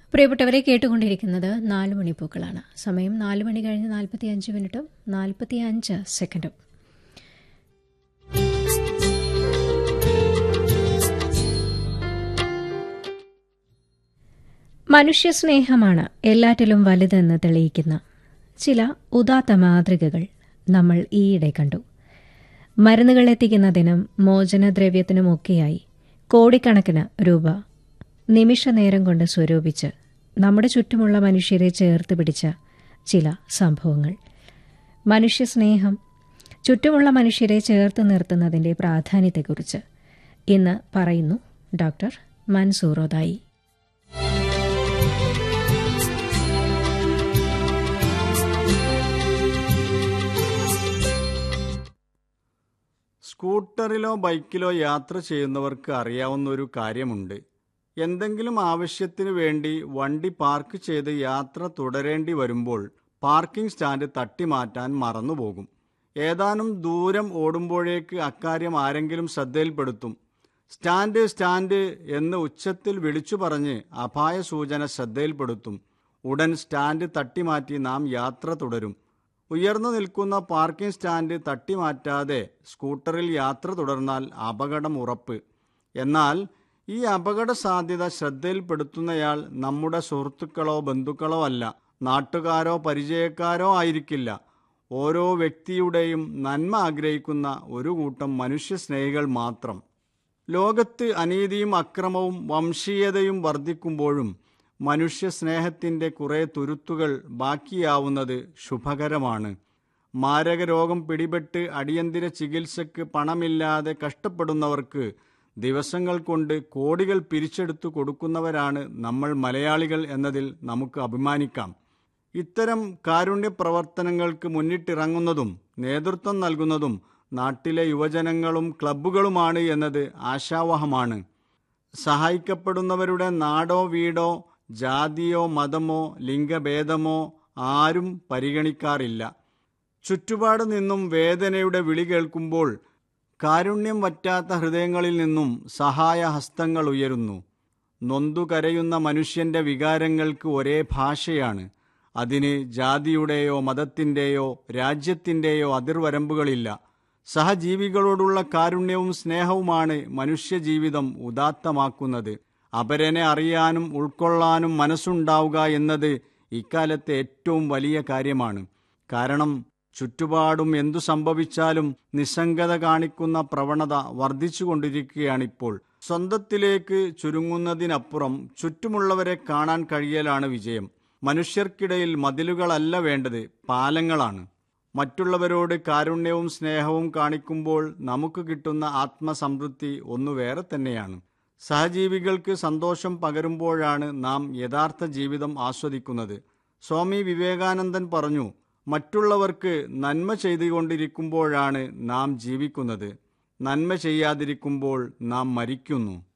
പ്രിയപ്പെട്ടവരെ കേട്ടുകൊണ്ടിരിക്കുന്നത് നാല് മണിപ്പൂക്കളാണ് സമയം നാല് മണി കഴിഞ്ഞ് നാൽപ്പത്തി അഞ്ച് മിനിറ്റും നാൽപ്പത്തി അഞ്ച് സെക്കൻഡും മനുഷ്യസ്നേഹമാണ് എല്ലാറ്റിലും വലുതെന്ന് തെളിയിക്കുന്ന ചില ഉദാത്ത മാതൃകകൾ നമ്മൾ ഈയിടെ കണ്ടു മരുന്നുകൾ എത്തിക്കുന്നതിനും മോചനദ്രവ്യത്തിനുമൊക്കെയായി കോടിക്കണക്കിന് രൂപ നിമിഷനേരം കൊണ്ട് സ്വരൂപിച്ച് നമ്മുടെ ചുറ്റുമുള്ള മനുഷ്യരെ ചേർത്ത് പിടിച്ച ചില സംഭവങ്ങൾ മനുഷ്യസ്നേഹം ചുറ്റുമുള്ള മനുഷ്യരെ ചേർത്ത് നിർത്തുന്നതിന്റെ പ്രാധാന്യത്തെക്കുറിച്ച് ഇന്ന് പറയുന്നു ഡോക്ടർ മൻസൂറോദായി സ്കൂട്ടറിലോ ബൈക്കിലോ യാത്ര ചെയ്യുന്നവർക്ക് അറിയാവുന്ന ഒരു കാര്യമുണ്ട് എന്തെങ്കിലും ആവശ്യത്തിനു വേണ്ടി വണ്ടി പാർക്ക് ചെയ്ത് യാത്ര തുടരേണ്ടി വരുമ്പോൾ പാർക്കിംഗ് സ്റ്റാൻഡ് തട്ടിമാറ്റാൻ മറന്നുപോകും ഏതാനും ദൂരം ഓടുമ്പോഴേക്ക് അക്കാര്യം ആരെങ്കിലും ശ്രദ്ധയിൽപ്പെടുത്തും സ്റ്റാൻഡ് സ്റ്റാൻഡ് എന്ന് ഉച്ചത്തിൽ വിളിച്ചു പറഞ്ഞ് അപായ സൂചന ശ്രദ്ധയിൽപ്പെടുത്തും ഉടൻ സ്റ്റാൻഡ് തട്ടിമാറ്റി നാം യാത്ര തുടരും ഉയർന്നു നിൽക്കുന്ന പാർക്കിംഗ് സ്റ്റാൻഡ് തട്ടിമാറ്റാതെ സ്കൂട്ടറിൽ യാത്ര തുടർന്നാൽ അപകടം ഉറപ്പ് എന്നാൽ ഈ അപകട സാധ്യത ശ്രദ്ധയിൽപ്പെടുത്തുന്നയാൾ നമ്മുടെ സുഹൃത്തുക്കളോ ബന്ധുക്കളോ അല്ല നാട്ടുകാരോ പരിചയക്കാരോ ആയിരിക്കില്ല ഓരോ വ്യക്തിയുടെയും നന്മ ആഗ്രഹിക്കുന്ന ഒരു കൂട്ടം മനുഷ്യസ്നേഹികൾ മാത്രം ലോകത്ത് അനീതിയും അക്രമവും വംശീയതയും വർദ്ധിക്കുമ്പോഴും മനുഷ്യ സ്നേഹത്തിൻ്റെ കുറേ തുരുത്തുകൾ ബാക്കിയാവുന്നത് ശുഭകരമാണ് മാരക രോഗം പിടിപെട്ട് അടിയന്തര ചികിത്സയ്ക്ക് പണമില്ലാതെ കഷ്ടപ്പെടുന്നവർക്ക് ദിവസങ്ങൾ കൊണ്ട് കോടികൾ പിരിച്ചെടുത്തു കൊടുക്കുന്നവരാണ് നമ്മൾ മലയാളികൾ എന്നതിൽ നമുക്ക് അഭിമാനിക്കാം ഇത്തരം കാരുണ്യ പ്രവർത്തനങ്ങൾക്ക് മുന്നിട്ടിറങ്ങുന്നതും നേതൃത്വം നൽകുന്നതും നാട്ടിലെ യുവജനങ്ങളും ക്ലബ്ബുകളുമാണ് എന്നത് ആശാവഹമാണ് സഹായിക്കപ്പെടുന്നവരുടെ നാടോ വീടോ ജാതിയോ മതമോ ലിംഗഭേദമോ ആരും പരിഗണിക്കാറില്ല ചുറ്റുപാട് നിന്നും വേദനയുടെ വിളി കേൾക്കുമ്പോൾ കാരുണ്യം വറ്റാത്ത ഹൃദയങ്ങളിൽ നിന്നും സഹായഹസ്തങ്ങൾ ഉയരുന്നു നൊന്തു കരയുന്ന മനുഷ്യന്റെ വികാരങ്ങൾക്ക് ഒരേ ഭാഷയാണ് അതിന് ജാതിയുടെയോ മതത്തിൻ്റെയോ രാജ്യത്തിൻ്റെയോ അതിർവരമ്പുകളില്ല സഹജീവികളോടുള്ള കാരുണ്യവും സ്നേഹവുമാണ് മനുഷ്യജീവിതം ഉദാത്തമാക്കുന്നത് അപരനെ അറിയാനും ഉൾക്കൊള്ളാനും മനസ്സുണ്ടാവുക എന്നത് ഇക്കാലത്തെ ഏറ്റവും വലിയ കാര്യമാണ് കാരണം ചുറ്റുപാടും എന്തു സംഭവിച്ചാലും നിസ്സംഗത കാണിക്കുന്ന പ്രവണത വർദ്ധിച്ചുകൊണ്ടിരിക്കുകയാണിപ്പോൾ സ്വന്തത്തിലേക്ക് ചുരുങ്ങുന്നതിനപ്പുറം ചുറ്റുമുള്ളവരെ കാണാൻ കഴിയലാണ് വിജയം മനുഷ്യർക്കിടയിൽ മതിലുകളല്ല വേണ്ടത് പാലങ്ങളാണ് മറ്റുള്ളവരോട് കാരുണ്യവും സ്നേഹവും കാണിക്കുമ്പോൾ നമുക്ക് കിട്ടുന്ന ആത്മസംതൃപ്തി ഒന്നു വേറെ തന്നെയാണ് സഹജീവികൾക്ക് സന്തോഷം പകരുമ്പോഴാണ് നാം യഥാർത്ഥ ജീവിതം ആസ്വദിക്കുന്നത് സ്വാമി വിവേകാനന്ദൻ പറഞ്ഞു മറ്റുള്ളവർക്ക് നന്മ ചെയ്തുകൊണ്ടിരിക്കുമ്പോഴാണ് നാം ജീവിക്കുന്നത് നന്മ ചെയ്യാതിരിക്കുമ്പോൾ നാം മരിക്കുന്നു